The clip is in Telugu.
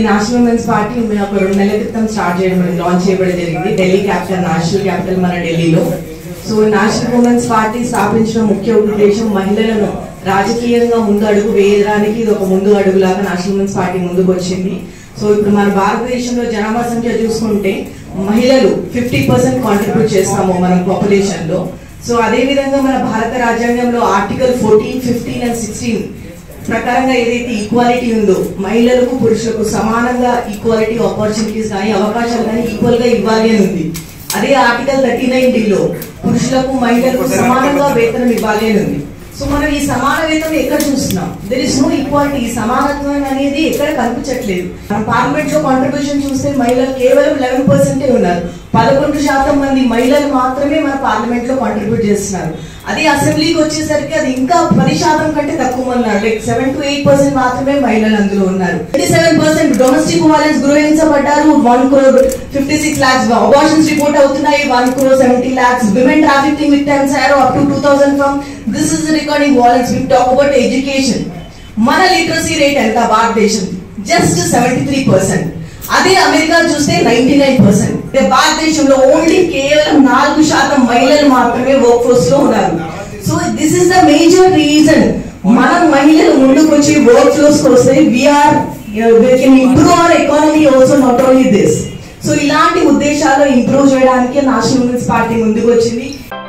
నేషనల్ ఉమెన్స్ పార్టీ మేము ఒక రెండు నెలల క్రితం స్టార్ట్ చేయడం లాంచ్ చేయబడి జరిగింది ఢిల్లీ క్యాపిటల్ నేషనల్ క్యాపిటల్ మన ఢిల్లీలో సో నేషనల్ ఉమెన్స్ పార్టీ స్థాపించిన ముఖ్య ఉద్దేశం మహిళలను రాజకీయంగా ముందు అడుగు వేయడానికి ఇది ఒక ముందు అడుగులాగా నేషనల్ ఉమెన్స్ పార్టీ ముందుకు వచ్చింది సో ఇప్పుడు మన భారతదేశంలో జనాభా సంఖ్య చూసుకుంటే మహిళలు ఫిఫ్టీ పర్సెంట్ కాంట్రిబ్యూట్ చేస్తాము మన పాపులేషన్ లో సో అదే విధంగా మన భారత రాజ్యాంగంలో article fourteen fifteen and sixteen ప్రకారంగా ఏదైతే ఈక్వాలిటీ ఉందో మహిళలకు పురుషులకు సమానంగా ఈక్వాలిటీ ఆపర్చునిటీస్ కానీ అవకాశాలు కానీ ఈక్వల్ గా ఇవ్వాలి అని ఉంది అదే ఆర్టికల్ థర్టీ నైన్ డిలో పురుషులకు మహిళలకు సమానంగా వేతనం ఇవ్వాలి అని ఉంది సో మనం ఈ సమాన వేతనం ఎక్కడ చూస్తున్నాం దెర్ ఇస్ నో ఈక్వాలిటీ ఈ సమానత్వం అనేది ఎక్కడ కనిపించట్లేదు మన పార్లమెంట్ లో కాంట్రిబ్యూషన్ చూస్తే మహిళలు కేవలం లెవెన్ పర్సెంటే ఉన్నారు పదకొండు శాతం మంది మహిళలు మాత్రమే మన పార్లమెంట్ లో కాంట్రిబ్యూట్ చేస్తున్నారు అదే అసెంబ్లీకి వచ్చేసరికి అది ఇంకా పది శాతం కంటే తక్కువ ఉన్నారు like seven to eight percent మాత్రమే మహిళలు అందులో ఉన్నారు twenty seven percent domestic violence గృహించబడ్డారు one crore fifty six lakhs abortions report అవుతున్నాయి one crore seventy lakhs women trafficking victims are up to two thousand from this is recording violence we talk about education మన లిటరసీ రేట్ ఎంత భారతదేశం జస్ట్ సెవెంటీ త్రీ పర్సెంట్ అదే అమెరికా చూస్తే నైన్టీ నైన్ పర్సెంట్ భారతదేశంలో ఓన్లీ కేవలం నాలుగు శాతం మహిళలు మాత్రమే వర్క్ ఫోర్స్ లో ఉన్నారు so this is the major reason మనం మహిళలు ముందుకు వచ్చి వర్క్ ఫ్లోర్స్ వస్తే we are improve our economy also not only this so ఇలాంటి ఉద్దేశాలు ఇంప్రూవ్ చేయడానికి నేషనల్ ఉమెన్స్ పార్టీ ముందుకు వచ్చింది